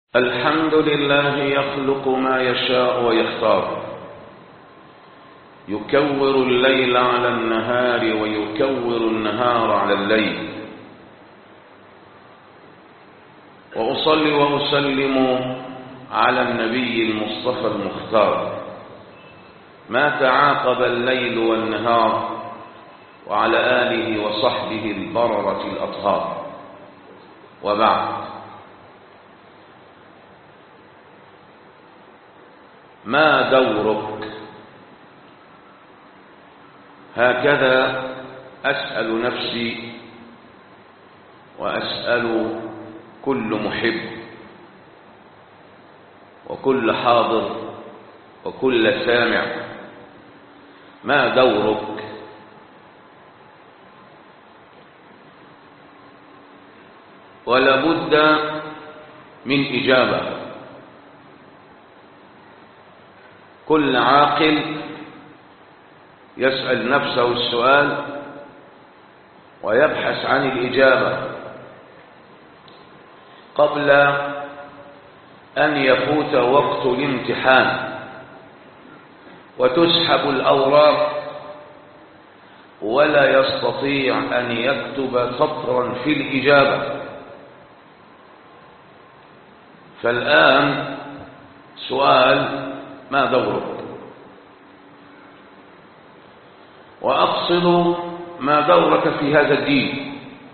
الحمد لله يخلق ما يشاء ويختار يكور الليل على النهار ويكور النهار على الليل وأصلي وأسلم على النبي المصطفى المختار ما تعاقب الليل والنهار وعلى آله وصحبه البررة الأطهار وبعد ما دورك هكذا أسأل نفسي وأسأل كل محب وكل حاضر وكل سامع ما دورك ولابد من إجابة كل عاقل يسأل نفسه السؤال ويبحث عن الإجابة قبل أن يفوت وقت الامتحان وتسحب الأوراق ولا يستطيع أن يكتب سطرا في الإجابة فالآن سؤال ما دورك وأقصد ما دورك في هذا الدين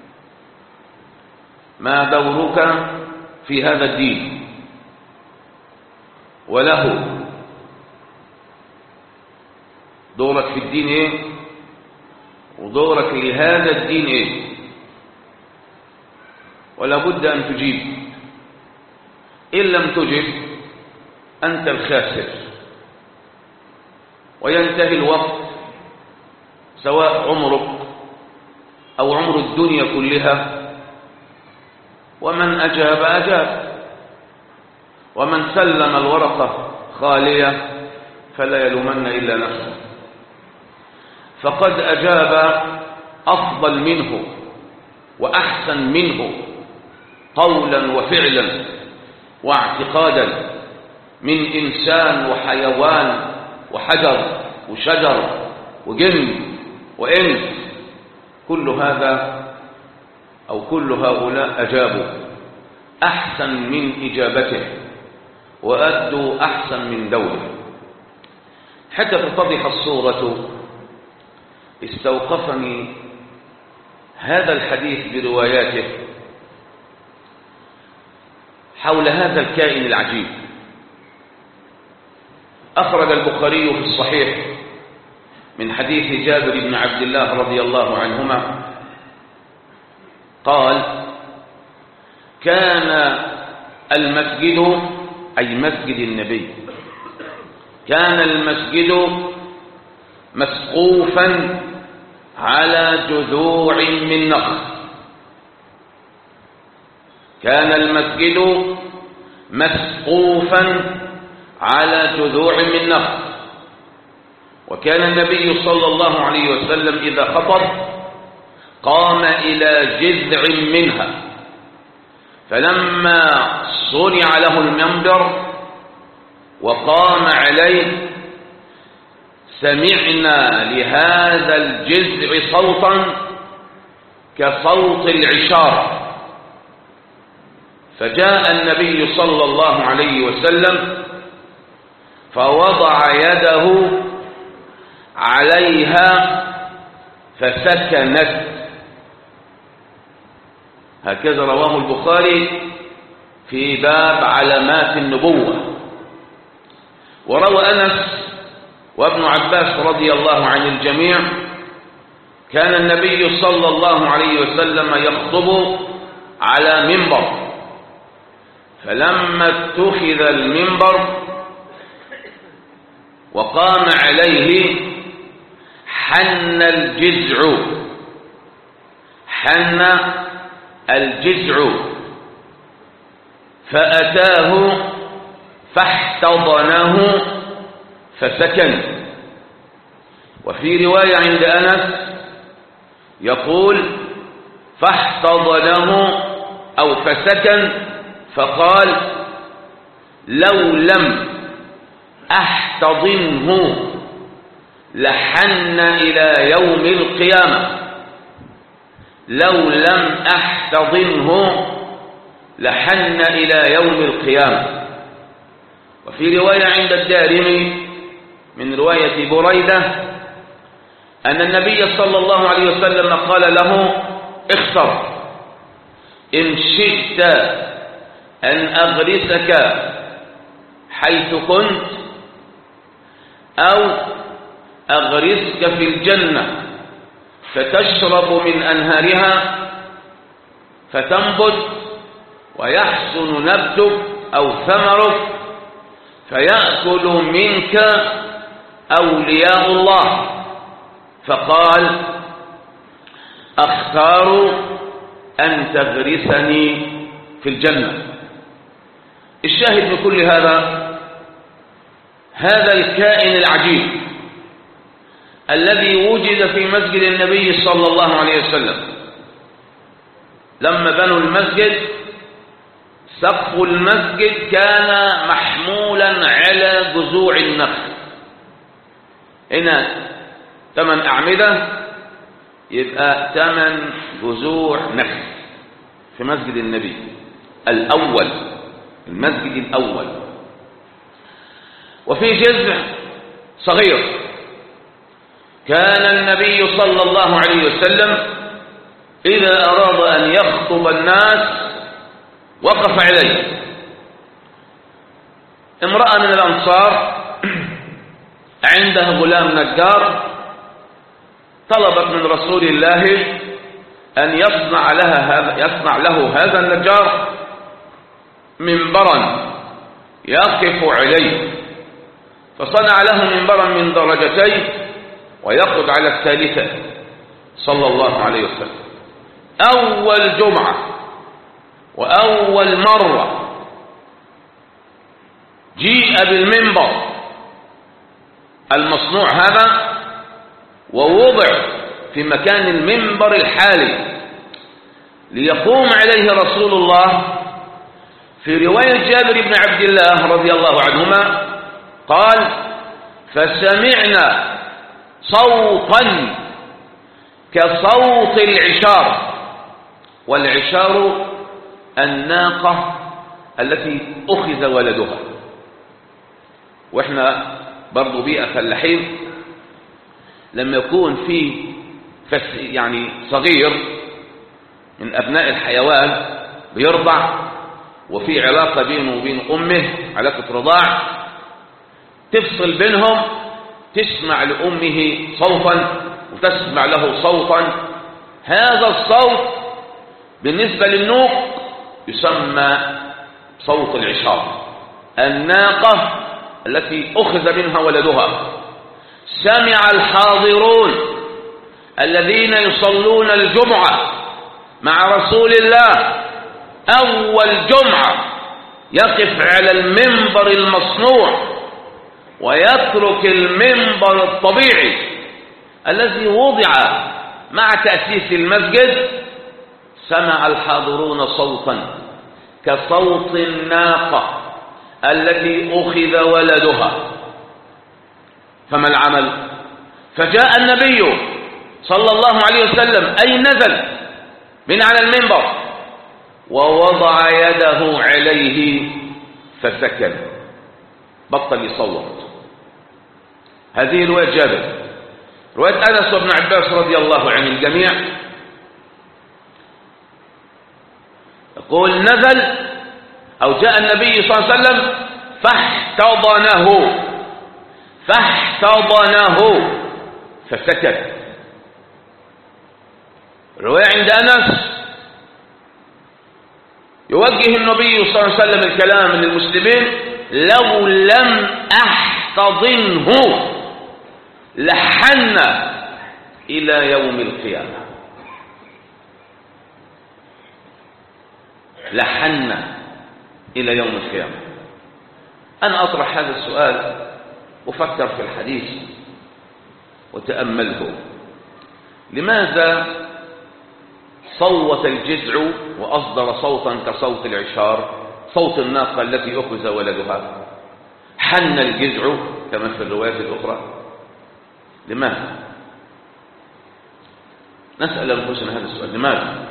ما دورك في هذا الدين وله دورك في الدين ايه ودورك لهذا الدين ايه ولا بد أن تجيب إن لم تجب أنت الخاسر وينتهي الوقت سواء عمرك أو عمر الدنيا كلها ومن أجاب أجاب ومن سلم الورقة خالية فلا يلومن إلا نفسه فقد أجاب أفضل منه وأحسن منه قولا وفعلا واعتقادا من إنسان وحيوان وحجر وشجر وجن وإنس كل هذا أو كل هؤلاء أجابوا أحسن من إجابته وأدوا أحسن من دوله حتى تتضح الصورة استوقفني هذا الحديث برواياته حول هذا الكائن العجيب أخرج البخاري في الصحيح من حديث جابر بن عبد الله رضي الله عنهما قال كان المسجد أي مسجد النبي كان المسجد مسقوفا على جذوع من نخل كان المسجد مسقوفا على جذوع من نخل وكان النبي صلى الله عليه وسلم إذا خطب قام إلى جذع منها فلما صنع له المنبر وقام عليه سمعنا لهذا الجذع صوتا كصوت العشار فجاء النبي صلى الله عليه وسلم فوضع يده عليها فسكنت هكذا رواه البخاري في باب علامات النبوة وروى أنس وابن عباس رضي الله عن الجميع كان النبي صلى الله عليه وسلم يخطب على منبر فلما اتخذ المنبر وقام عليه حن الجزع حن الجزع فأتاه فاحتضنه فسكن وفي رواية عند أنس يقول فاحتضنه أو فسكن فقال لو لم أحتضنه لحن إلى يوم القيامة لو لم أحتضنه لحن إلى يوم القيامة وفي رواية عند الدارمي من رواية بريدة أن النبي صلى الله عليه وسلم قال له اختر إن شئت أن أغرسك حيث كنت أو أغرسك في الجنة فتشرب من أنهارها فتنبت ويحسن نبتك أو ثمرك فيأكل منك أولياء الله فقال أختار أن تغرسني في الجنة الشاهد من كل هذا هذا الكائن العجيب الذي وجد في مسجد النبي صلى الله عليه وسلم لما بنوا المسجد سقف المسجد كان محمولا على جذوع النخل هنا ثمان أعمدة يبقى ثمان جذوع نخل في مسجد النبي الأول المسجد الأول وفي جذع صغير كان النبي صلى الله عليه وسلم إذا أراد أن يخطب الناس وقف عليه امرأة من الأنصار عندها غلام نجار طلبت من رسول الله أن يصنع لها هذا يصنع له هذا النجار منبرا يقف عليه فصنع له منبرا من درجتين ويقعد على الثالثة صلى الله عليه وسلم أول جمعة وأول مرة جيء بالمنبر المصنوع هذا ووضع في مكان المنبر الحالي ليقوم عليه رسول الله في رواية جابر بن عبد الله رضي الله عنهما قال فسمعنا صوتا كصوت العشار والعشار الناقة التي أخذ ولدها وإحنا برضو بيئة فلاحين لما يكون في فس يعني صغير من أبناء الحيوان بيرضع وفي علاقة بينه وبين أمه علاقة رضاع تفصل بينهم تسمع لأمه صوتا وتسمع له صوتا هذا الصوت بالنسبة للنوق يسمى صوت العشار الناقة التي أخذ منها ولدها سمع الحاضرون الذين يصلون الجمعة مع رسول الله أول جمعة يقف على المنبر المصنوع ويترك المنبر الطبيعي الذي وضع مع تأسيس المسجد سمع الحاضرون صوتا كصوت الناقة التي أخذ ولدها فما العمل فجاء النبي صلى الله عليه وسلم أي نزل من على المنبر ووضع يده عليه فسكن بطل يصوت هذه رواية جابر رواية أنس وابن عباس رضي الله عن الجميع يقول نزل أو جاء النبي صلى الله عليه وسلم فاحتضنه فاحتضنه فسكت رواية عند أنس يوجه النبي صلى الله عليه وسلم الكلام للمسلمين لو لم أحتضنه لحن إلى يوم القيامة لحن إلى يوم القيامة أنا أطرح هذا السؤال وفكر في الحديث وتأمله لماذا صوت الجذع وأصدر صوتا كصوت العشار صوت الناقة التي أخذ ولدها حن الجذع كما في الروايات الأخرى لماذا نسأل أنفسنا هذا السؤال لماذا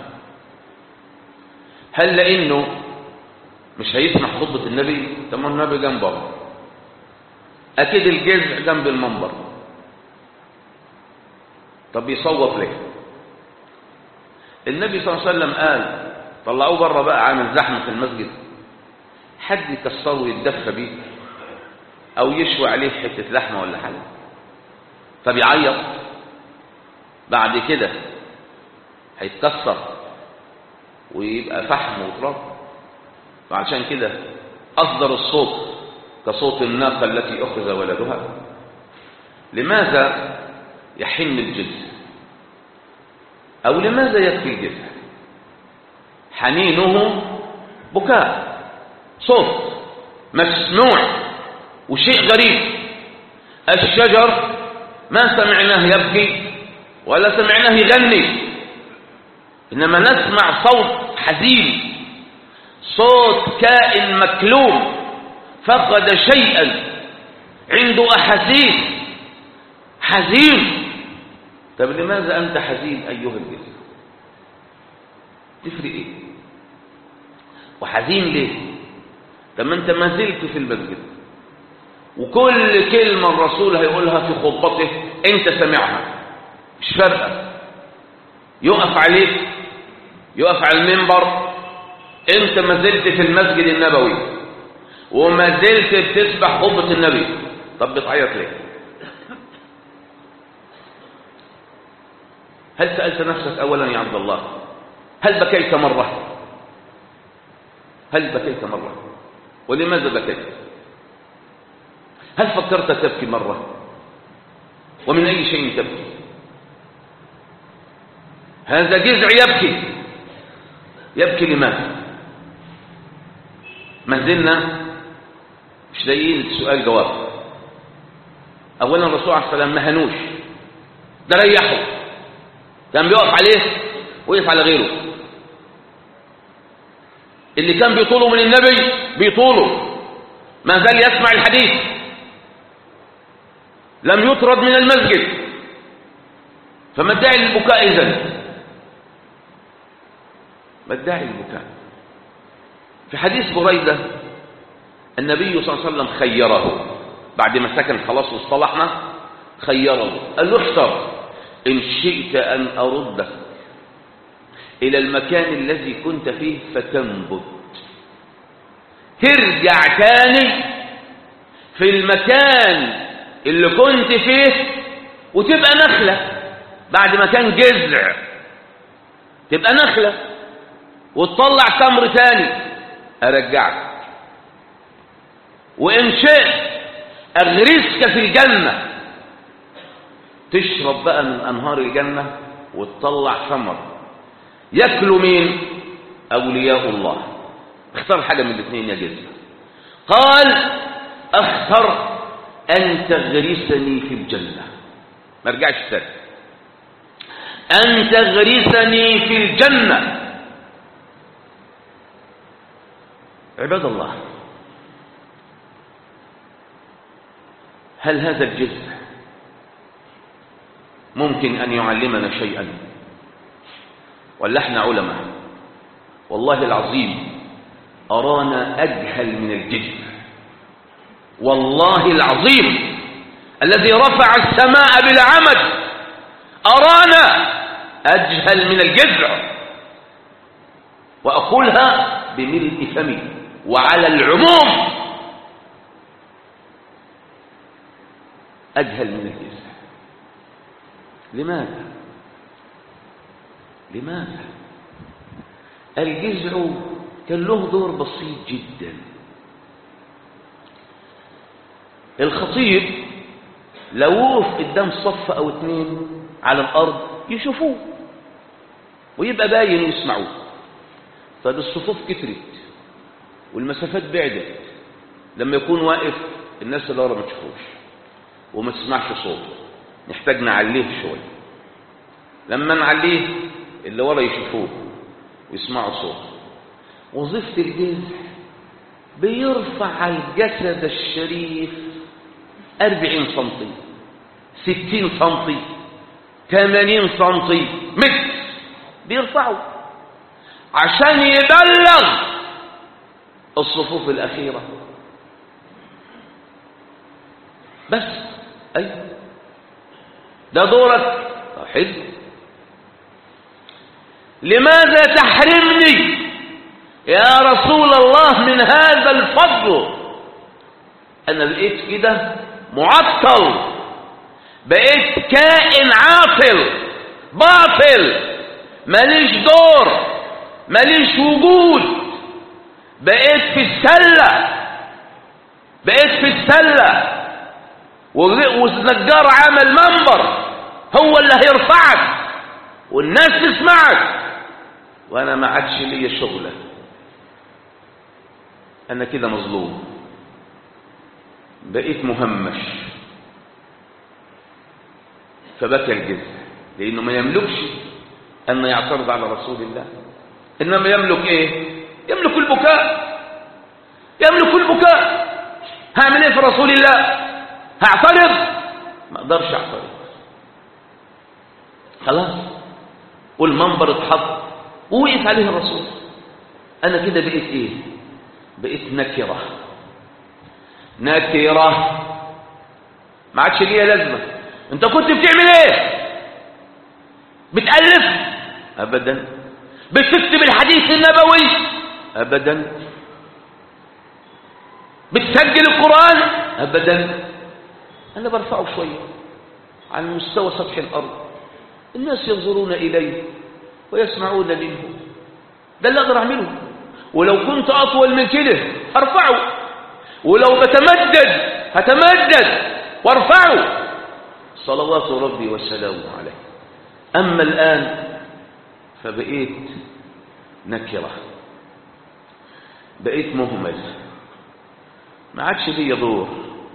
هل لأنه مش هيسمع خطبة النبي طب ما النبي جنبه أكيد الجذع جنب المنبر طب يصوت ليه النبي صلى الله عليه وسلم قال طلعوه بره بقى عامل زحمه في المسجد حد يكسره ويتدفى بيه او يشوي عليه حته لحمه ولا حاجه فبيعيط بعد كده هيتكسر ويبقى فحم وتراب وعشان كده اصدر الصوت كصوت الناقه التي اخذ ولدها لماذا يحن الجزء أو لماذا يكفي الجزء حنينه بكاء صوت مسموع وشيء غريب الشجر ما سمعناه يبكي ولا سمعناه يغني إنما نسمع صوت حزين صوت كائن مكلوم فقد شيئا عنده أحاسيس حزين طب لماذا أنت حزين أيها الجزء تفرق إيه وحزين ليه طب ما أنت ما زلت في المسجد وكل كلمة الرسول هيقولها في خطبته أنت سمعها مش فارقة يقف عليك يقف على المنبر أنت ما زلت في المسجد النبوي وما زلت بتسبح خطبة النبي طب بتعيط ليه هل سألت نفسك أولا يا عبد الله هل بكيت مرة هل بكيت مرة ولماذا بكيت هل فكرت تبكي مرة ومن أي شيء تبكي هذا جذع يبكي يبكي لماذا ما زلنا مش لاقيين السؤال جواب أولا الرسول عليه السلام ما هنوش ده ريحه كان بيقف عليه ويقف على غيره اللي كان بيطوله من النبي بيطوله ما زال يسمع الحديث لم يطرد من المسجد فما الداعي للبكاء إذن ما الداعي للبكاء في حديث بريدة النبي صلى الله عليه وسلم خيره بعد ما سكن خلاص واصطلحنا خيره قال له اختر إن شئت أن أردك إلى المكان الذي كنت فيه فتنبت ترجع تاني في المكان اللي كنت فيه وتبقى نخلة بعد ما كان جذع تبقى نخلة وتطلع تمر تاني أرجعك وإن شئت أغرسك في الجنة تشرب بقى من أنهار الجنة وتطلع ثمر ياكلوا مين أولياء الله اختار حاجة من الاثنين يا جزء قال اختر أن تغرسني في الجنة ما رجعش تاني أن تغرسني في الجنة عباد الله هل هذا الجزء ممكن أن يعلمنا شيئا ولا احنا علماء والله العظيم أرانا أجهل من الجزء والله العظيم الذي رفع السماء بالعمد أرانا أجهل من الجذع وأقولها بملء فمي وعلى العموم أجهل من الجذع لماذا لماذا الجذع كان له دور بسيط جدا الخطيب لو وقف قدام صف او اتنين على الارض يشوفوه ويبقى باين ويسمعوه طب الصفوف كترت والمسافات بعدت لما يكون واقف الناس اللي ورا ما تشوفوش وما تسمعش صوته نحتاج نعليه شويه لما نعليه اللي ورا يشوفوه ويسمعوا صوته وظيفه الجذع بيرفع الجسد الشريف أربعين سنتي ستين سنتي ثمانين سنتي متر بيرفعوا عشان يبلغ الصفوف الأخيرة بس أي ده دورك حلو لماذا تحرمني يا رسول الله من هذا الفضل أنا بقيت كده معطل بقيت كائن عاطل باطل ماليش دور ماليش وجود بقيت في السلة بقيت في السلة والنجار عمل منبر هو اللي هيرفعك والناس تسمعك وانا ما عادش ليا شغله انا كده مظلوم بقيت مهمش فبكى الجزء لانه ما يملكش ان يعترض على رسول الله انما يملك ايه يملك البكاء يملك البكاء هعمل ايه في رسول الله هعترض ما اقدرش اعترض خلاص والمنبر اتحط ووقف عليه الرسول انا كده بقيت ايه بقيت نكره نكره ما عادش ليها لازمه انت كنت بتعمل ايه بتالف ابدا بتكتب الحديث النبوي ابدا بتسجل القران ابدا انا برفعه شويه على مستوى سطح الارض الناس ينظرون اليه ويسمعون منه ده اللي اقدر اعمله ولو كنت اطول من كده ارفعه ولو بتمدد هتمدد وارفعه صلوات ربي وسلامه عليه اما الان فبقيت نكره بقيت مهمل ما عادش لي دور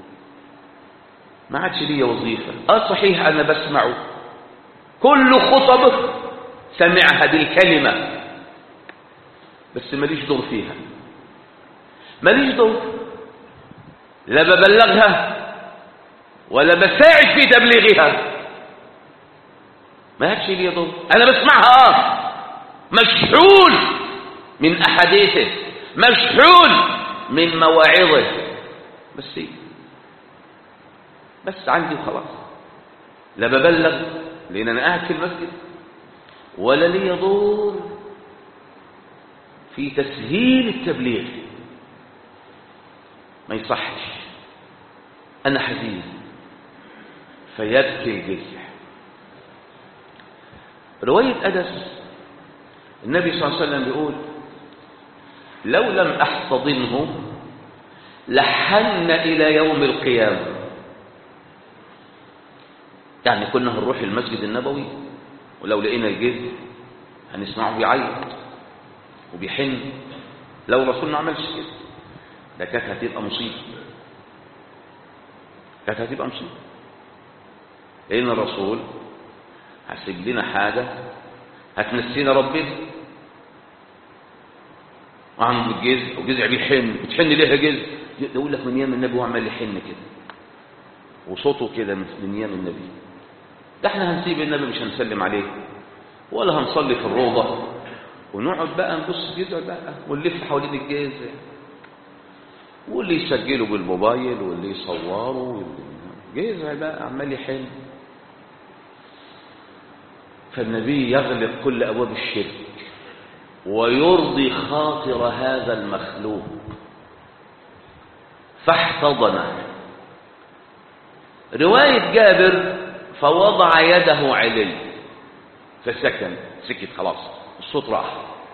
ما عادش لي وظيفه اه صحيح انا بسمعه كل خطبه سمعها بالكلمة بس ماليش دور فيها ماليش دور لا ببلغها ولا بساعد في تبليغها ما هاتش لي دور انا بسمعها اه مشحون من احاديثه مشحون من مواعظه بس إيه؟ بس عندي وخلاص لا ببلغ لان انا قاعد في المسجد ولا لي دور في تسهيل التبليغ ما يصحش أنا حزين فيبكي الجزع رواية أنس النبي صلى الله عليه وسلم بيقول لو لم أحتضنه لحن إلى يوم القيامة يعني كنا هنروح المسجد النبوي ولو لقينا الجد هنسمعه بيعيط وبيحن لو الرسول ما عملش كده ده كانت هتبقى مصيبه كانت هتبقى مصيبه لان الرسول هسيب لنا حاجه هتنسينا ربنا وعنده الجزع وجزع بيحن بتحن ليه يا جزع يقول لك من ايام النبي وعمال يحن كده وصوته كده من ايام النبي ده احنا هنسيب النبي مش هنسلم عليه ولا هنصلي في الروضة ونقعد بقى نبص جزء بقى ونلف حوالين الجازع واللي يسجله بالموبايل واللي يصوره واللي جزع بقى عمال يحل فالنبي يغلق كل أبواب الشرك ويرضي خاطر هذا المخلوق فاحتضنه رواية جابر فوضع يده عليه فسكن سكت خلاص الصوت راح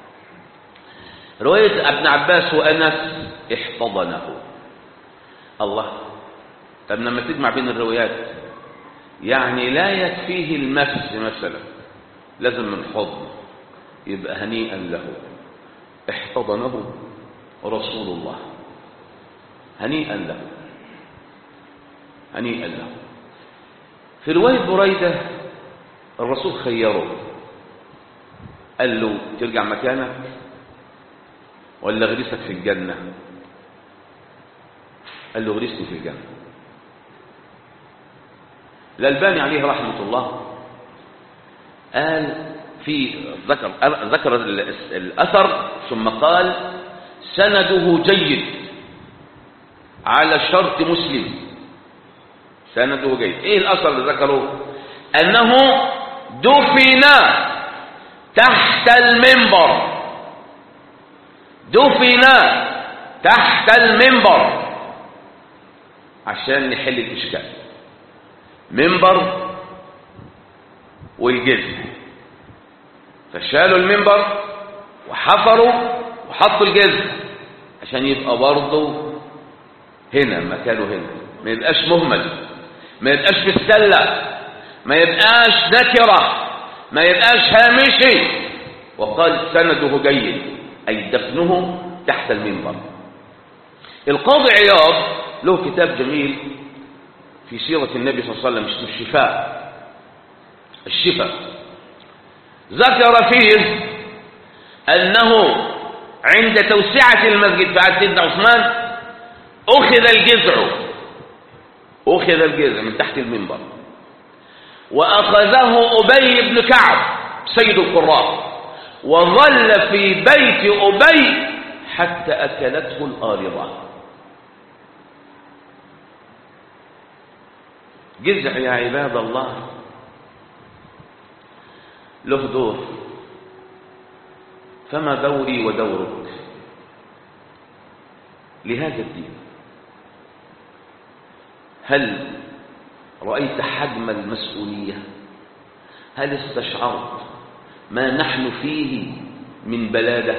رواية ابن عباس وأنس احتضنه الله طب لما تجمع بين الروايات يعني لا يكفيه المس مثلا لازم من حضن يبقى هنيئا له احتضنه رسول الله هنيئا له هنيئا له في رواية بريدة الرسول خيره قال له ترجع مكانك ولا غريسك في الجنة قال له غرسني في الجنة الألباني عليه رحمة الله قال في ذكر ذكر الأثر ثم قال سنده جيد على شرط مسلم سنده جيد ايه الأثر اللي ذكره أنه دفن تحت المنبر دفن تحت المنبر عشان نحل الإشكال منبر والجزء فشالوا المنبر وحفروا وحطوا الجزء عشان يبقى برضه هنا مكانه هنا ما يبقاش مهمل ما يبقاش في السلة ما يبقاش نكرة ما يبقاش هامشي وقال سنده جيد أي دفنه تحت المنبر القاضي عياض له كتاب جميل في سيرة النبي صلى الله عليه وسلم اسمه الشفاء الشفاء ذكر فيه أنه عند توسعة المسجد بعد سيدنا عثمان أخذ الجذع أخذ الجذع من تحت المنبر وأخذه أبي بن كعب سيد القراء وظل في بيت أبي حتى أكلته الآرضة جزع يا عباد الله له دور فما دوري ودورك لهذا الدين هل رأيت حجم المسؤولية هل استشعرت ما نحن فيه من بلادة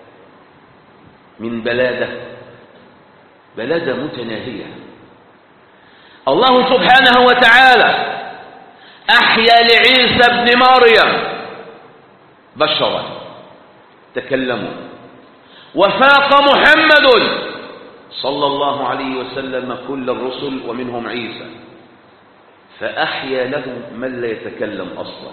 من بلادة بلادة متناهية الله سبحانه وتعالى أحيا لعيسى ابن مريم بشرا تكلموا وفاق محمد صلى الله عليه وسلم كل الرسل ومنهم عيسى فأحيا له من لا يتكلم أصلا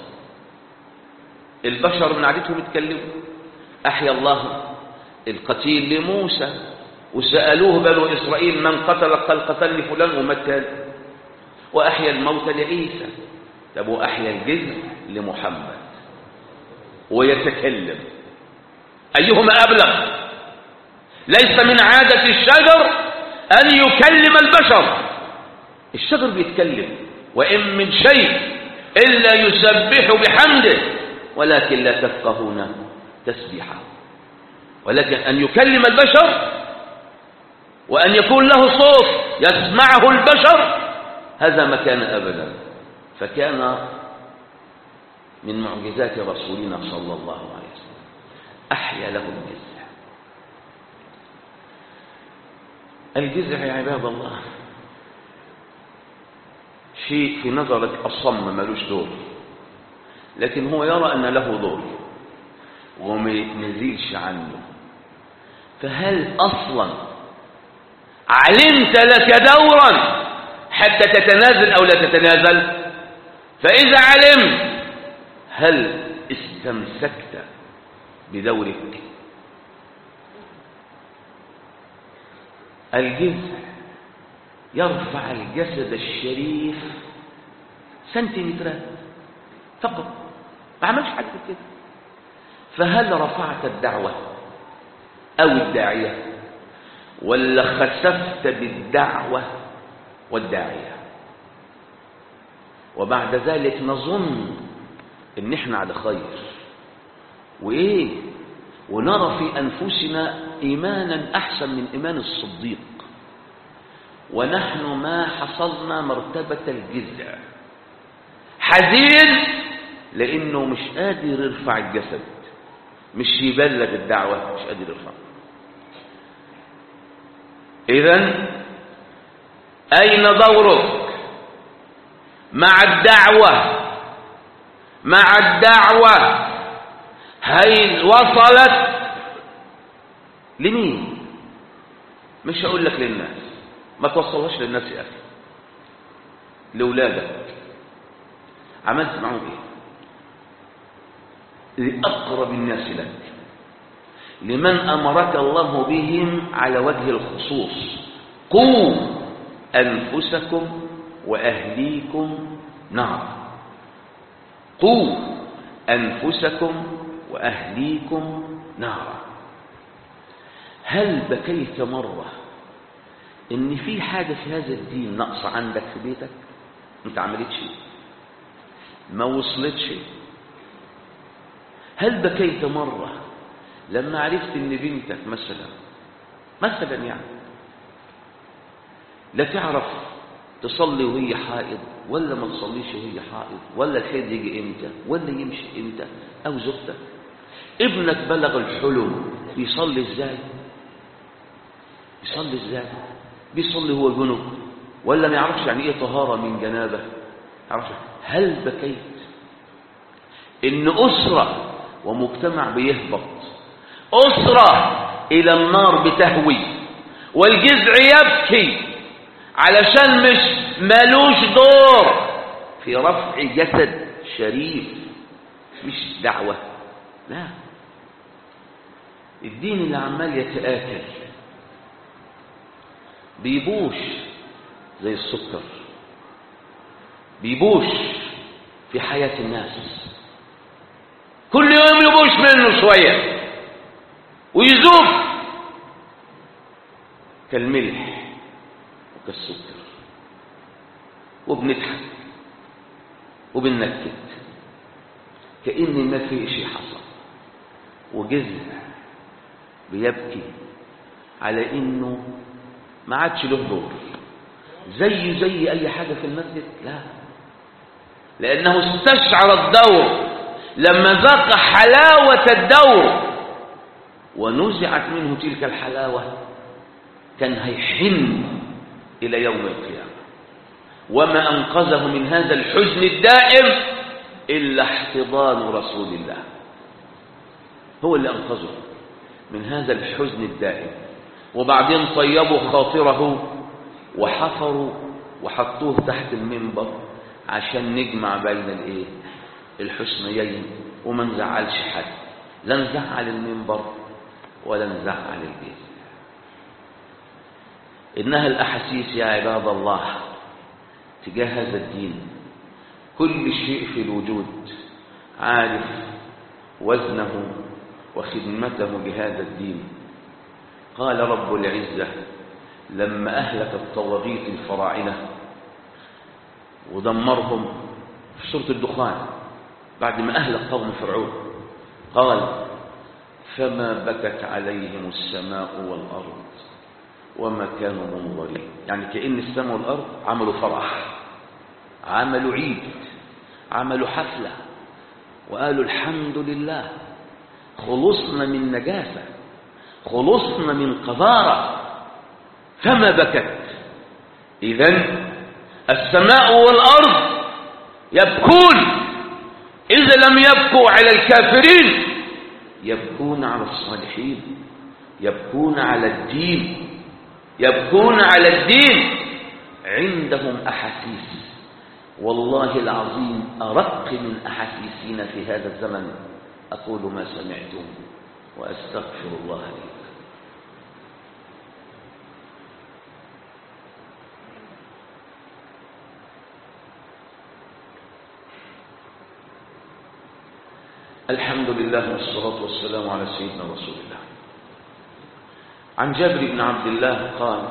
البشر من عادتهم يتكلموا أحيا الله القتيل لموسى وسألوه بنو إسرائيل من قتل قال قتل فلان ومتى وأحيا الموت لعيسى طب وأحيا الجزء لمحمد ويتكلم أيهما أبلغ ليس من عادة الشجر أن يكلم البشر الشجر بيتكلم وإن من شيء إلا يسبح بحمده ولكن لا تفقهون تسبيحه ولكن أن يكلم البشر وأن يكون له صوت يسمعه البشر هذا ما كان أبدا فكان من معجزات رسولنا صلى الله عليه وسلم أحيا له الجزع الجزع يا عباد الله شيء في نظرك أصم ملوش دور لكن هو يرى أن له دور وما ينزلش عنه فهل أصلا علمت لك دورا حتى تتنازل أو لا تتنازل فإذا علمت هل استمسكت بدورك الجزء يرفع الجسد الشريف سنتيمترات فقط ما عملش حاجة كده فهل رفعت الدعوة أو الداعية ولا خسفت بالدعوة والداعية وبعد ذلك نظن ان احنا على خير وايه ونرى في انفسنا ايمانا احسن من ايمان الصديق ونحن ما حصلنا مرتبة الجزع حزين لانه مش قادر يرفع الجسد مش يبلغ الدعوة مش قادر يرفع اذا اين دورك مع الدعوة مع الدعوة هي وصلت لمين مش هقول لك للناس ما توصلهاش للناس يا أخي لأولادك عملت معهم ايه لأقرب الناس لك لمن أمرك الله بهم على وجه الخصوص قوا أنفسكم وأهليكم نارا قوا أنفسكم وأهليكم نارا هل بكيت مرة إن في حاجة في هذا الدين نقص عندك في بيتك أنت عملت شيء ما وصلت شيء هل بكيت مرة لما عرفت إن بنتك مثلا مثلا يعني لا تعرف تصلي وهي حائض ولا ما تصليش وهي حائض ولا الحيض يجي امتى ولا يمشي امتى او زوجتك ابنك بلغ الحلم بيصلي ازاي بيصلي ازاي بيصلي هو جنب ولا ما يعرفش يعني ايه طهارة من جنابه يعرفش هل بكيت ان اسرة ومجتمع بيهبط اسرة الى النار بتهوي والجذع يبكي علشان مش مالوش دور في رفع جسد شريف مش دعوة لا الدين اللي عمال يتآكل بيبوش زي السكر بيبوش في حياة الناس كل يوم يبوش منه شوية ويذوب كالملح وكالسكر وبنضحك وبننكد كأن ما في شيء حصل وجذع بيبكي على انه ما عادش له دور زي زي اي حاجة في المسجد لا لانه استشعر الدور لما ذاق حلاوة الدور ونزعت منه تلك الحلاوة كان هيحن إلى يوم القيامة وما أنقذه من هذا الحزن الدائم إلا احتضان رسول الله هو اللي أنقذه من هذا الحزن الدائم وبعدين طيبوا خاطره وحفروا وحطوه تحت المنبر عشان نجمع بين الايه الحسنيين وما نزعلش حد لا نزعل المنبر ولا نزعل البيت إنها الأحاسيس يا عباد الله تجاه هذا الدين كل شيء في الوجود عارف وزنه وخدمته لهذا الدين قال رب العزة لما أهلك الطواغيت الفراعنة ودمرهم في سورة الدخان بعد ما أهلك قوم فرعون قال فما بكت عليهم السماء والأرض وما كانوا منظرين يعني كأن السماء والأرض عملوا فرح عملوا عيد عملوا حفلة وقالوا الحمد لله خلصنا من نجاسة خلصنا من قذارة فما بكت إذا السماء والأرض يبكون إذا لم يبكوا على الكافرين يبكون على الصالحين يبكون على الدين يبكون على الدين عندهم أحاسيس والله العظيم أرق من أحاسيسنا في هذا الزمن أقول ما سمعتم وأستغفر الله لي الحمد لله والصلاة والسلام على سيدنا رسول الله عن جابر بن عبد الله قال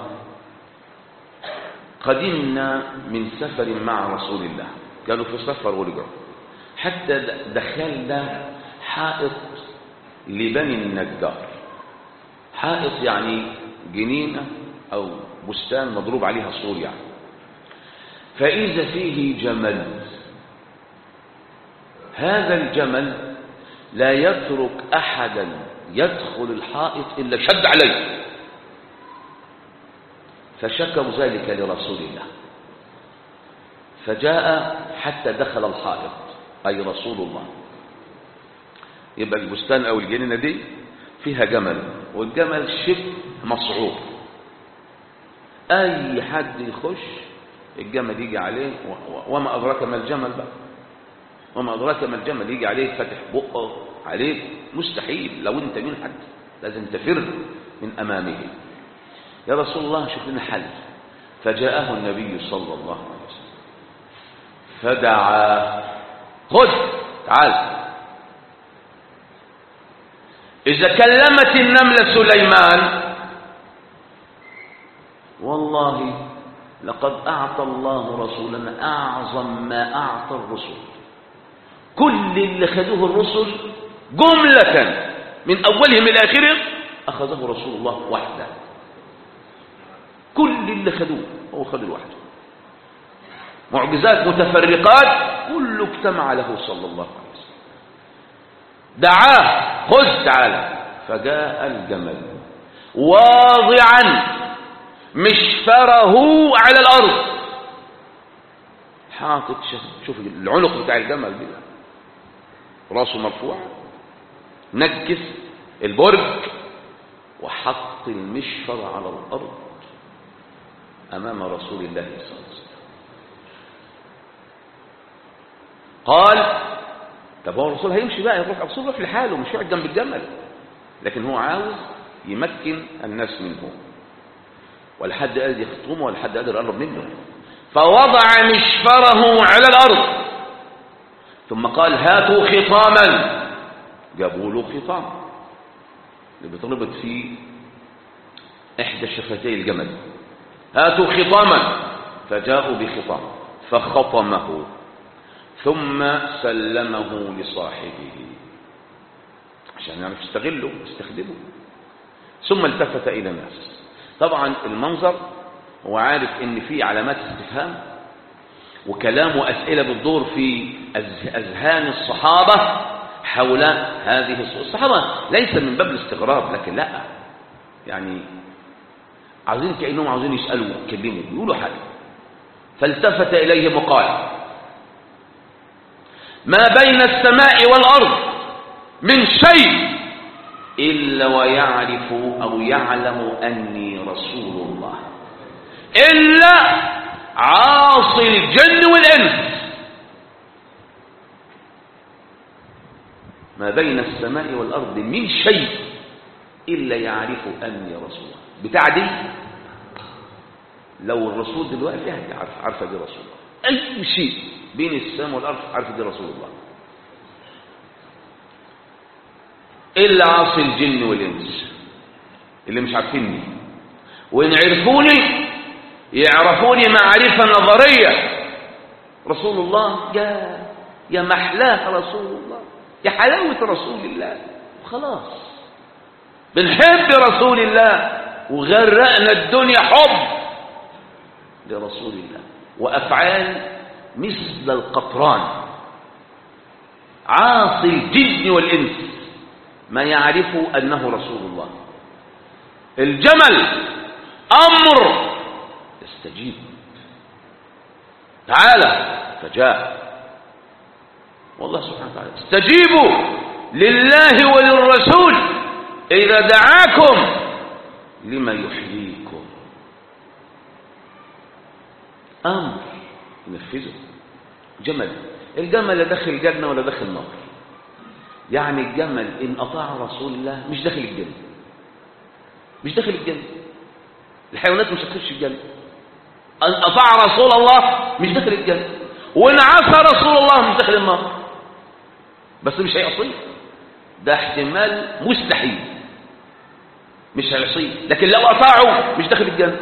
قدمنا من سفر مع رسول الله كانوا في سفر ورجعوا حتى دخلنا حائط لبني النجار حائط يعني جنينة أو بستان مضروب عليها سور يعني فإذا فيه جمل هذا الجمل لا يترك أحدا يدخل الحائط إلا شد عليه فشكوا ذلك لرسول الله فجاء حتى دخل الحائط أي رسول الله يبقى البستان أو الجنينة دي فيها جمل والجمل شبه مصعوب أي حد يخش الجمل يجي عليه وما أدراك ما الجمل بقى وما أدراك ما الجمل يجي عليه فتح بقه عليه مستحيل لو انت من حد لازم تفر من أمامه يا رسول الله شوف لنا حل فجاءه النبي صلى الله عليه وسلم فدعا خذ تعال إذا كلمت النملة سليمان والله لقد أعطى الله رسولنا أعظم ما أعطى الرسل كل اللي خذوه الرسل جملة من أولهم إلى آخرهم أخذه رسول الله وحده كل اللي خذوه هو خذ لوحده معجزات متفرقات كله اجتمع له صلى الله عليه وسلم دعاه خذ تعالى فجاء الجمل واضعا مشفره على الأرض حاطط شوف العنق بتاع الجمل دي راسه مرفوع نجس البرج وحط المشفر على الأرض أمام رسول الله صلى الله عليه وسلم قال طب هو الرسول هيمشي بقى يروح الرسول يروح لحاله مش يقعد جنب الجمل لكن هو عاوز يمكن الناس منه ولا حد قادر يخطمه ولا حد قادر يقرب منه فوضع مشفره على الأرض ثم قال هاتوا خطاما جابوا له خطام اللي بيطلبت فيه إحدى شفتي الجمل هاتوا خطاما فجاءوا بخطام فخطمه ثم سلمه لصاحبه عشان يعرف يستغله يستخدمه ثم التفت إلى الناس طبعا المنظر هو عارف ان في علامات استفهام وكلام وأسئلة بتدور في أذهان الصحابة حول هذه الصورة الصحابة ليس من باب الاستغراب لكن لا يعني عاوزين كأنهم عاوزين يسألوا يتكلموا يقولوا حاجة فالتفت إليهم وقال ما بين السماء والأرض من شيء إلا ويعرف أو يعلم أني رسول الله إلا عاصي الجن والإنس ما بين السماء والأرض من شيء إلا يعرف أني رسول الله بتاع دي لو الرسول دلوقتي عارف عارفة دي رسول الله أي شيء بين السماء والأرض عارفة دي رسول الله إلا عاصي الجن والإنس اللي مش عارفيني وإن عرفوني يعرفوني معرفة نظرية رسول الله يا يا محلاه رسول الله يا حلاوة رسول الله وخلاص بنحب رسول الله وغرقنا الدنيا حب لرسول الله وأفعال مثل القطران عاصي الجن والإنس ما يعرف أنه رسول الله الجمل أمر يستجيب تعالى فجاء والله سبحانه وتعالى استجيبوا لله وللرسول إذا دعاكم لما يحييكم أمر ينفذه جمل الجمل لا داخل الجنة ولا داخل النار يعني الجمل إن أطاع رسول الله مش داخل الجنة مش داخل الجنة الحيوانات مش هتخش الجنة أن أطاع رسول الله مش داخل الجنة وإن عصى رسول الله مش داخل النار بس مش هيعصيه ده احتمال مستحيل مش هيعصيه لكن لو أطاعه مش داخل الجنة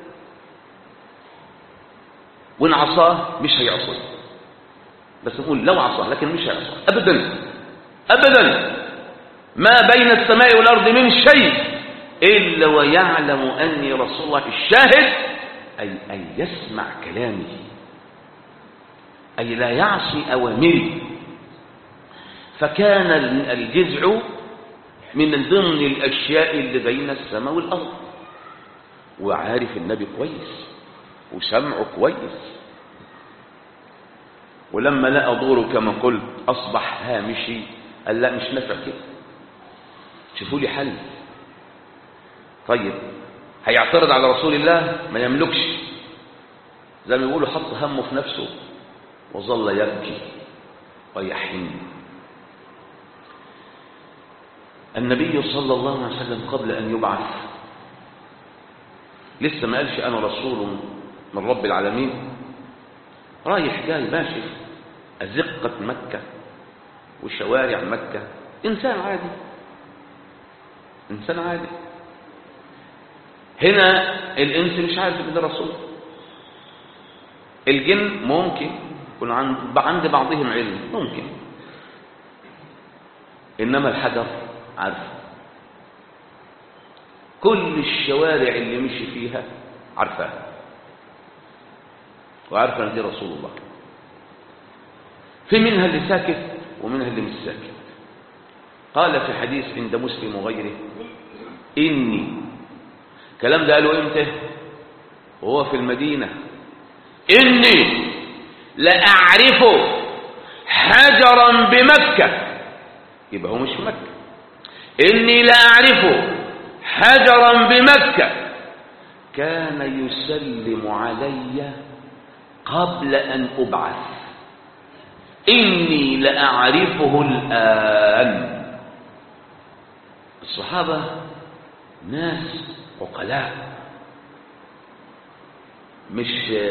وإن عصاه مش هيعصيه بس نقول لو عصاه لكن مش هيعصاه أبدا أبدا ما بين السماء والأرض من شيء إلا ويعلم أني رسول الله الشاهد أي أن يسمع كلامي أي لا يعصي أوامري فكان الجزع من ضمن الأشياء اللي بين السماء والأرض وعارف النبي كويس وسمعه كويس ولما لقى دوره كما قلت أصبح هامشي قال لا مش نافع كده شوفوا لي حل طيب هيعترض على رسول الله ما يملكش زي ما يقولوا حط همه في نفسه وظل يبكي ويحن النبي صلى الله عليه وسلم قبل أن يبعث لسه ما قالش أنا رسول من رب العالمين رايح جاي ماشي أزقة مكة وشوارع مكة إنسان عادي إنسان عادي هنا الإنس مش عارف إن ده رسول الجن ممكن يكون عند عند بعضهم علم ممكن إنما الحجر عارف كل الشوارع اللي مشي فيها عارفاها وعارفه ان دي رسول الله في منها اللي ساكت ومنها اللي مش ساكت قال في حديث عند مسلم وغيره إني الكلام ده قاله امتى وهو في المدينة إني لأعرف حجرا بمكة يبقى هو مش في مكة إني لأعرف حجرا بمكة كان يسلم علي قبل أن أبعث إني لأعرفه الآن الصحابة ناس عقلاء مش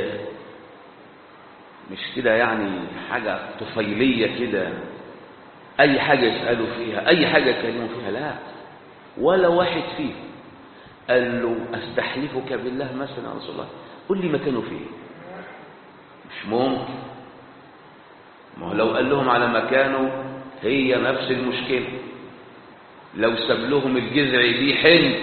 مش كده يعني حاجة طفيلية كده أي حاجة يسألوا فيها أي حاجة يكلموا فيها لا ولا واحد فيه قال له أستحلفك بالله مثلا يا رسول الله قل لي مكانه فين مش ممكن ما هو لو قال لهم على مكانه هي نفس المشكلة لو ساب لهم الجذع دي حلم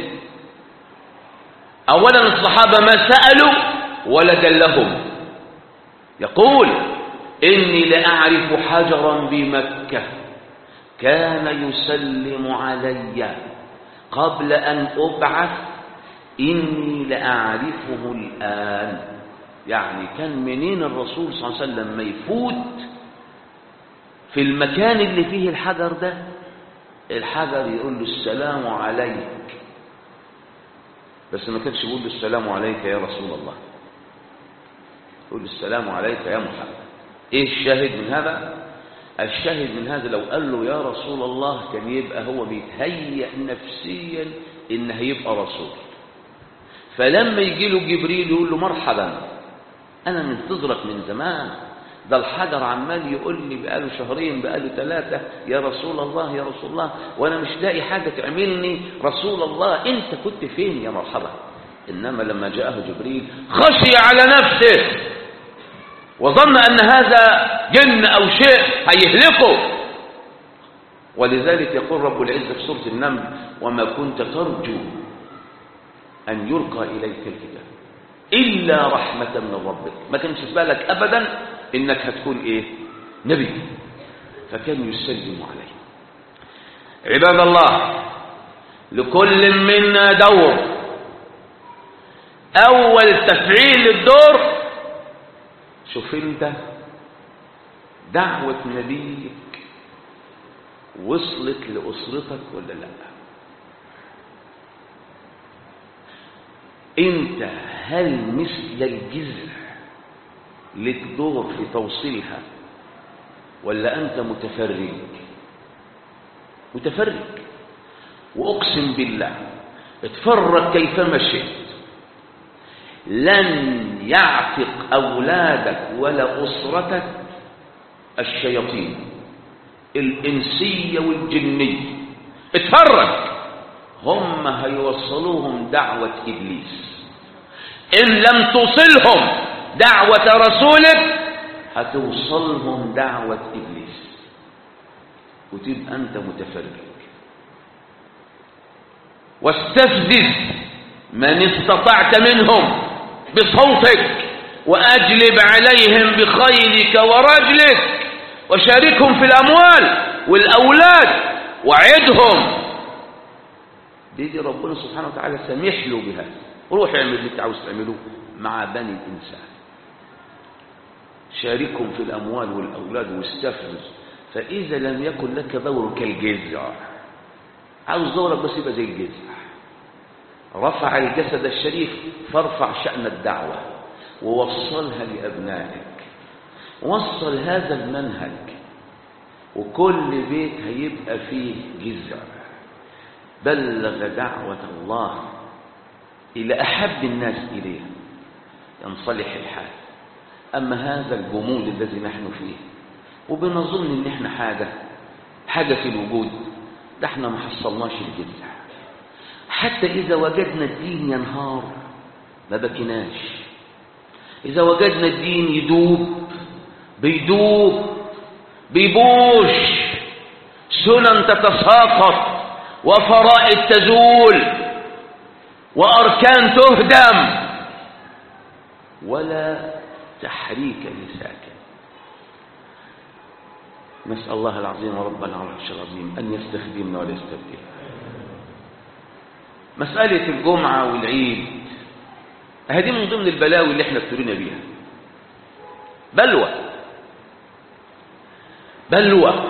أولا الصحابة ما سألوا ولا دلهم يقول إني لأعرف حجرا بمكة كان يسلم علي قبل أن أبعث إني لأعرفه الآن يعني كان منين الرسول صلى الله عليه وسلم ما يفوت في المكان اللي فيه الحجر ده الحجر يقول له السلام عليك بس ما كانش يقول له السلام عليك يا رسول الله يقول له السلام عليك يا محمد ايه الشاهد من هذا الشاهد من هذا لو قال له يا رسول الله كان يبقى هو بيتهيأ نفسيا ان هيبقى رسول فلما يجي له جبريل يقول له مرحبا انا منتظرك من زمان ده الحجر عمال يقول لي بقاله شهرين بقاله ثلاثة يا رسول الله يا رسول الله وأنا مش لاقي حاجة تعملني رسول الله أنت كنت فين يا مرحبا إنما لما جاءه جبريل خشي على نفسه وظن أن هذا جن أو شيء هيهلكه ولذلك يقول رب العزة في سورة النمل وما كنت ترجو أن يلقى إليك الكتاب إلا رحمة من ربك ما كانش في بالك أبدا إنك هتكون إيه نبي فكان يسلم عليه عباد الله لكل منا دور أول تفعيل الدور شوف انت دعوة نبيك وصلت لأسرتك ولا لا انت هل مثل الجذع لك دور في توصيلها ولا أنت متفرج متفرج وأقسم بالله اتفرج كيفما شئت لن يعتق أولادك ولا أسرتك الشياطين الإنسية والجنية اتفرج هم هيوصلوهم دعوة إبليس إن لم تصلهم دعوة رسولك هتوصلهم دعوة إبليس وتبقى أنت متفرج واستفزز من استطعت منهم بصوتك وأجلب عليهم بخيلك ورجلك وشاركهم في الأموال والأولاد وعدهم بيجي ربنا سبحانه وتعالى سمح له بهذا روح اعمل اللي انت عاوز تعمله مع بني الإنسان شاركهم في الأموال والأولاد واستفزز فإذا لم يكن لك دور كالجزع عاوز دورك بس يبقى زي الجزع رفع الجسد الشريف فارفع شأن الدعوة ووصلها لأبنائك وصل هذا المنهج وكل بيت هيبقى فيه جزع بلغ دعوة الله إلى أحب الناس إليه ينصلح الحال أما هذا الجمود الذي نحن فيه وبنظن إن إحنا حاجة حاجة في الوجود ده إحنا ما حصلناش الجزع حتى إذا وجدنا الدين ينهار ما بكناش إذا وجدنا الدين يدوب بيدوب بيبوش سنن تتساقط وفرائض تزول وأركان تهدم ولا تحريك لساكن نسأل الله العظيم رب العرش العظيم أن يستخدمنا ولا يستبدلنا مسألة الجمعة والعيد هذه من ضمن البلاوي اللي احنا ابتلينا بيها بلوى بلوى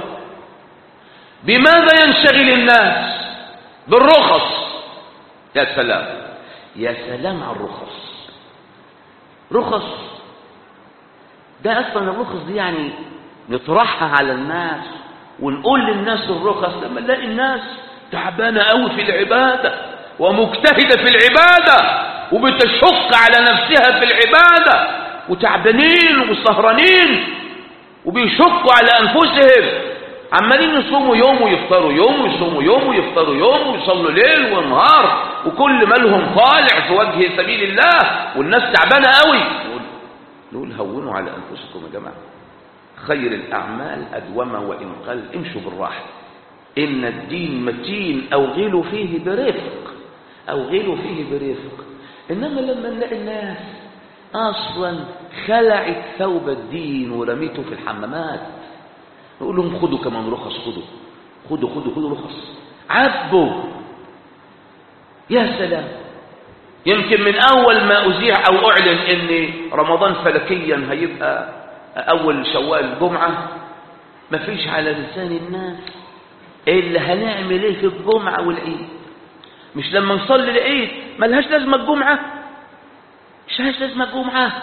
بماذا ينشغل الناس بالرخص يا سلام يا سلام على الرخص رخص ده اصلا الرخص دي يعني نطرحها على الناس ونقول للناس الرخص لما نلاقي الناس تعبانه قوي في العباده ومجتهده في العباده وبتشق على نفسها في العباده وتعبانين وسهرانين وبيشقوا على انفسهم عمالين يصوموا يوم ويفطروا يوم ويصوموا يوم ويفطروا يوم ويصلوا ليل ونهار وكل مالهم طالع في وجه سبيل الله والناس تعبانه قوي نقول نقول هونوا على انفسكم يا جماعه خير الاعمال ادومه وان قل امشوا بالراحه ان الدين متين اوغلوا فيه برفق اوغلوا فيه برفق انما لما نلاقي الناس اصلا خلعت ثوب الدين ورميته في الحمامات نقول لهم خدوا كمان رخص خدوا خدوا خدوا خدوا رخص عبوا يا سلام يمكن من أول ما أذيع أو أعلن أن رمضان فلكيا هيبقى أول شوال جمعة ما فيش على لسان الناس إلا هنعمل إيه في الجمعة والعيد مش لما نصلي العيد ما لهاش لازمة الجمعة مش لهاش لازمة الجمعة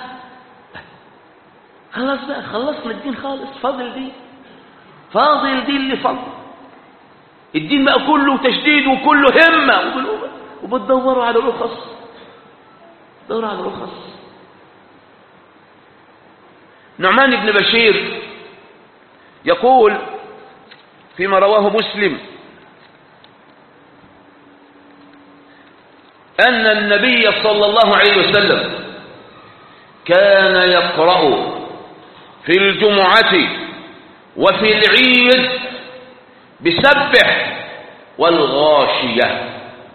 خلاص بقى خلصنا الدين خالص فاضل دي فاضل دي اللي فاضل الدين بقى كله تشديد وكله همة وبتدوروا على رخص دوروا على رخص نعمان بن بشير يقول فيما رواه مسلم أن النبي صلى الله عليه وسلم كان يقرأ في الجمعة وفي العيد بسبح والغاشية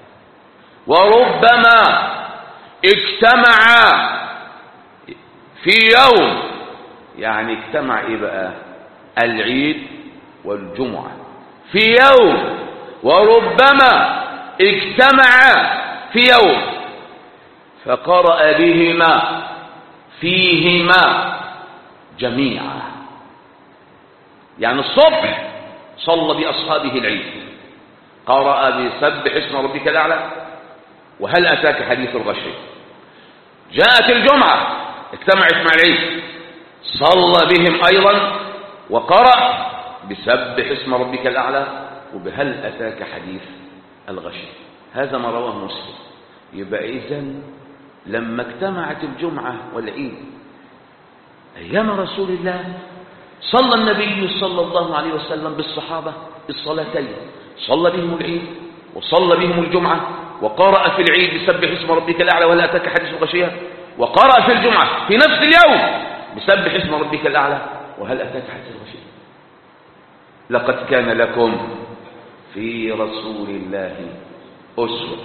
وربما اجتمع في يوم يعني اجتمع ايه بقى العيد والجمعة في يوم وربما اجتمع في يوم فقرأ بهما فيهما جميعا يعني الصبح صلى بأصحابه العيد قرأ بسبح اسم ربك الأعلى وهل أتاك حديث الغشي جاءت الجمعة اجتمعت مع العيد صلى بهم أيضا وقرأ بسبح اسم ربك الأعلى وبهل أتاك حديث الغشي هذا ما رواه مسلم يبقى إذن لما اجتمعت الجمعة والعيد أيام رسول الله صلى النبي صلى الله عليه وسلم بالصحابة الصلاتين صلى بهم العيد وصلى بهم الجمعة وقرأ في العيد بسبح اسم ربك الأعلى ولا أتاك حديث الغشية وقرأ في الجمعة في نفس اليوم بسبح اسم ربك الأعلى وهل أتاك حديث الغشية لقد كان لكم في رسول الله أسوة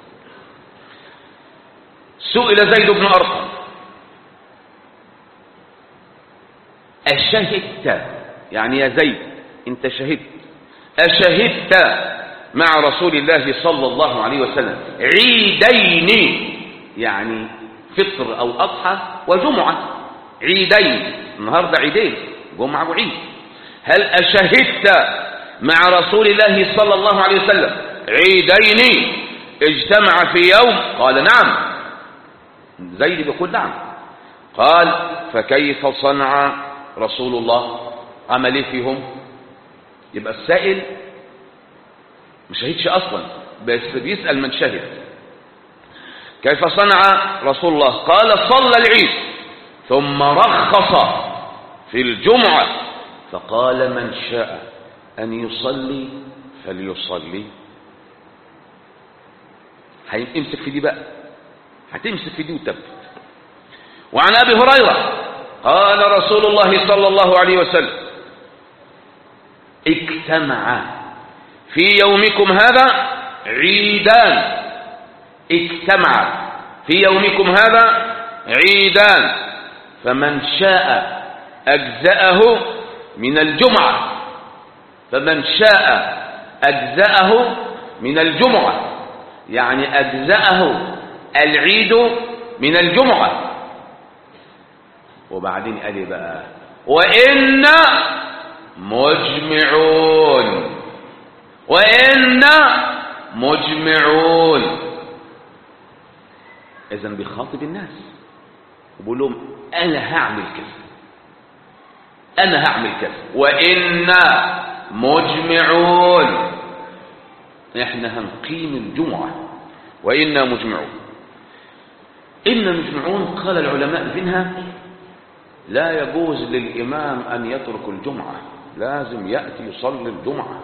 سئل زيد بن أرقم أشهدت يعني يا زيد أنت شهدت أشهدت مع رسول الله صلى الله عليه وسلم عيدين يعني فطر أو أضحى وجمعة عيدين النهاردة عيدين جمعة وعيد هل أشهدت مع رسول الله صلى الله عليه وسلم عيدين اجتمع في يوم قال نعم زيد بيقول نعم قال فكيف صنع رسول الله عمل ايه فيهم يبقى السائل ما شهدش اصلا بس بيسأل من شهد كيف صنع رسول الله قال صلى العيد ثم رخص في الجمعة فقال من شاء أن يصلي فليصلي هيمسك في دي بقى هتمسك في دي وتبت وعن أبي هريرة قال رسول الله صلى الله عليه وسلم اجتمع في يومكم هذا عيدان اجتمع في يومكم هذا عيدان فمن شاء أجزأه من الجمعة فمن شاء أجزأه من الجمعة يعني أجزأه العيد من الجمعة وبعدين قال بقى وإن مجمعون وإن مجمعون إذا بيخاطب الناس وبقول لهم أنا هعمل كذا أنا هعمل كذا وإنا مجمعون إحنا هنقيم الجمعة وإنا مجمعون إن مجمعون قال العلماء منها لا يجوز للإمام أن يترك الجمعة لازم يأتي يصلي الجمعة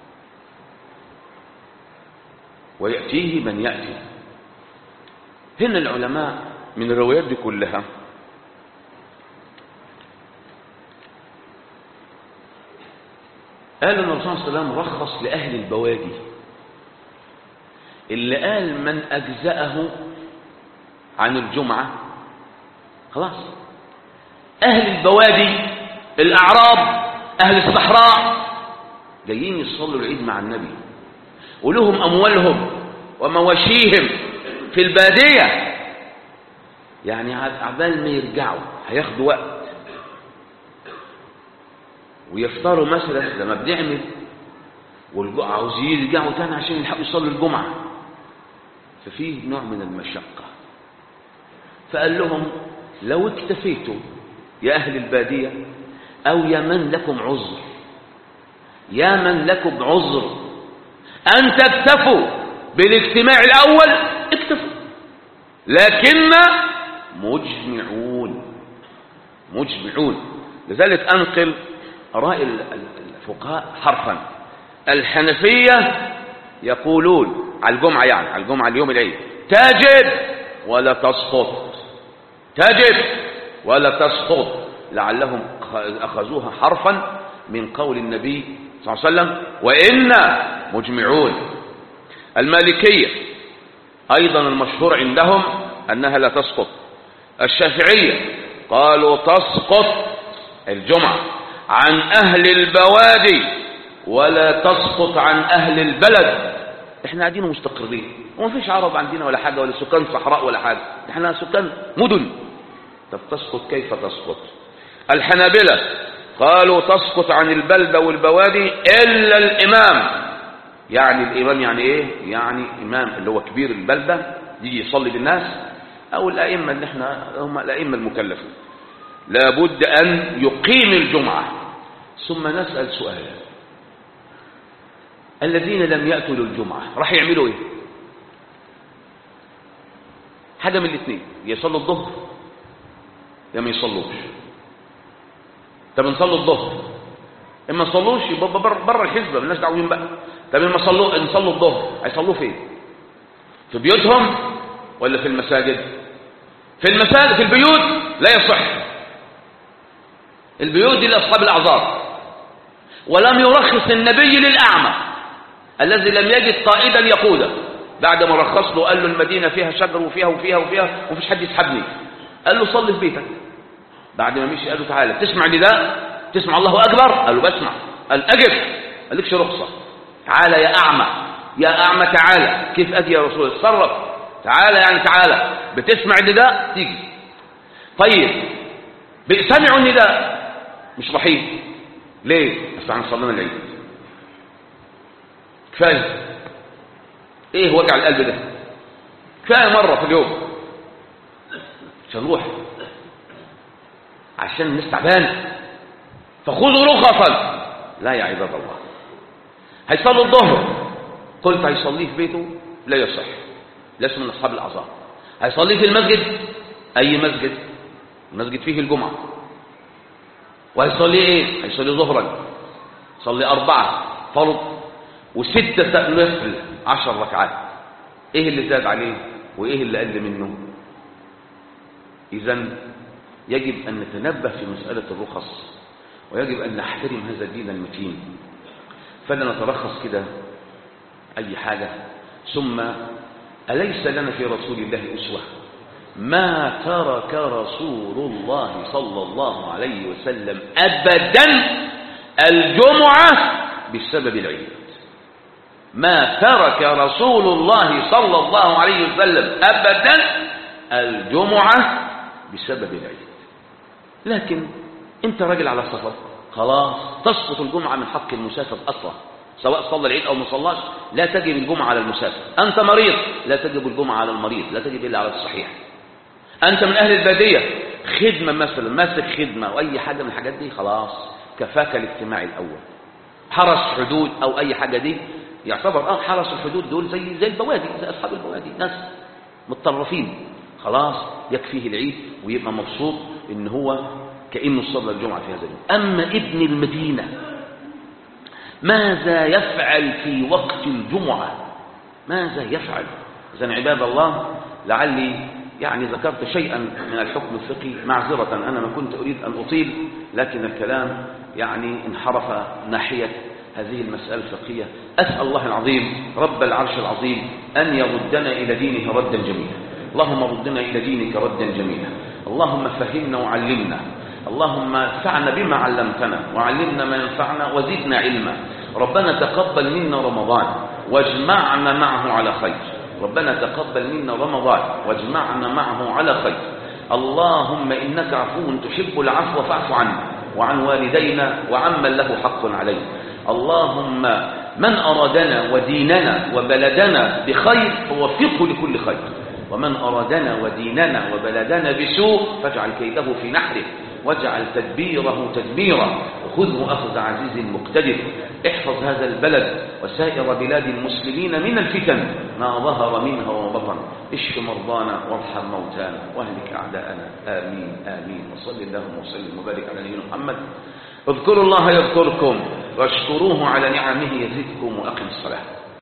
ويأتيه من يأتي هنا العلماء من الروايات دي كلها قال ان الرسول صلى الله عليه وسلم رخص لأهل البوادي اللي قال من أجزأه عن الجمعة خلاص أهل البوادي الأعراب أهل الصحراء جايين يصلوا العيد مع النبي ولهم أموالهم ومواشيهم في البادية يعني عبال ما يرجعوا هياخدوا وقت ويفطروا مثلا لما بنعمل عاوزين يرجعوا تاني عشان يلحقوا يصلوا الجمعة ففيه نوع من المشقة فقال لهم لو اكتفيتم يا أهل البادية أو يا من لكم عذر يا من لكم عذر أن تكتفوا بالاجتماع الأول اكتفوا لكن مجمعون مجمعون لذلك أنقل آراء الفقهاء حرفا الحنفية يقولون على الجمعة يعني على الجمعة اليوم العيد تجب ولا تسقط تجب ولا تسقط لعلهم أخذوها حرفا من قول النبي صلى الله عليه وسلم وإنا مجمعون المالكية أيضا المشهور عندهم أنها لا تسقط الشافعية قالوا تسقط الجمعة عن أهل البوادي ولا تسقط عن أهل البلد احنا قاعدين مستقرين وما فيش عرب عندنا ولا حاجة ولا سكان صحراء ولا حاجة احنا سكان مدن طب تسقط كيف تسقط الحنابلة قالوا تسقط عن البلدة والبوادي إلا الإمام يعني الإمام يعني إيه يعني إمام اللي هو كبير البلدة يجي يصلي بالناس أو الأئمة اللي احنا هم الأئمة المكلفين لابد أن يقيم الجمعة ثم نسأل سؤال الذين لم يأتوا للجمعة راح يعملوا ايه حاجة من الاثنين يصلوا الظهر يا ما يصلوش طب نصلوا الظهر اما نصلوش يبقى بره الحزبه مالناش دعوه بقى طب اما صلوا نصلوا الظهر هيصلوه فين في بيوتهم ولا في المساجد في المساجد في البيوت لا يصح البيوت دي لاصحاب الاعذار ولم يرخص النبي للاعمى الذي لم يجد قائدا يقوده بعد ما رخص له قال له المدينه فيها شجر وفيها وفيها وفيها ومفيش حد يسحبني قال له صلي في بيتك بعد ما مشي قال له تعالى تسمع نداء تسمع الله أكبر قال له بسمع قال أجب قال لكش رخصة تعالى يا أعمى يا أعمى تعالى كيف أجي يا رسول الله اتصرف تعالى يعني تعالى بتسمع النداء تيجي طيب سمعوا النداء مش رحيم ليه بس عن صلينا العيد كفايه ايه وجع القلب ده كفايه مره في اليوم عشان نروح عشان الناس تعبان فخذوا رخصا لا يا عباد الله هيصلوا الظهر قلت هيصليه في بيته لا يصح ليس من اصحاب الاعذار هيصلي في المسجد أي مسجد المسجد فيه الجمعة وهيصلي إيه هيصلي ظهرا يصلي أربعة فرض وستة نفل عشر ركعات إيه اللي زاد عليه وإيه اللي قل منه إذا يجب أن نتنبه في مسألة الرخص ويجب أن نحترم هذا الدين المتين فلا نترخص كده أي حاجة ثم أليس لنا في رسول الله أسوة ما ترك رسول الله صلى الله عليه وسلم أبدا الجمعة بسبب العيد ما ترك رسول الله صلى الله عليه وسلم أبدا الجمعة بسبب العيد لكن انت راجل على سفر خلاص تسقط الجمعة من حق المسافر أصلا سواء صلى العيد أو ما صلاش لا تجب الجمعة على المسافر أنت مريض لا تجب الجمعة على المريض لا تجب إلا على الصحيح أنت من أهل البادية خدمة مثلا ماسك خدمة أو أي حاجة من الحاجات دي خلاص كفاك الاجتماع الأول حرس حدود أو أي حاجة دي يعتبر اه حرس الحدود دول زي زي البوادي زي أصحاب البوادي ناس متطرفين خلاص يكفيه العيد ويبقى مبسوط إن هو كأنه صلى الجمعة في هذا اليوم أما ابن المدينة ماذا يفعل في وقت الجمعة ماذا يفعل إذن عباد الله لعلي يعني ذكرت شيئا من الحكم الفقهي معذرة أنا ما كنت أريد أن أطيل لكن الكلام يعني انحرف ناحية هذه المسألة الفقهية أسأل الله العظيم رب العرش العظيم أن يردنا إلى دينه ردا جميلا اللهم ردنا إلى دينك ردا جميلا اللهم فهمنا وعلمنا اللهم انفعنا بما علمتنا وعلمنا ما ينفعنا وزدنا علما ربنا تقبل منا رمضان واجمعنا معه على خير ربنا تقبل منا رمضان واجمعنا معه على خير اللهم إنك عفو تحب العفو فاعف عنا وعن والدينا وعمن له حق علينا اللهم من أرادنا وديننا وبلدنا بخير فوفقه لكل خير ومن أرادنا وديننا وبلدنا بسوء فاجعل كيده في نحره واجعل تدبيره تدميرا وخذه أخذ عزيز مقتدر احفظ هذا البلد وسائر بلاد المسلمين من الفتن ما ظهر منها وما بطن اشف مرضانا وارحم موتانا واهلك أعداءنا آمين آمين وصل اللهم وسلم وبارك على نبينا محمد اذكروا الله يذكركم واشكروه على نعمه يزدكم وأقم الصلاة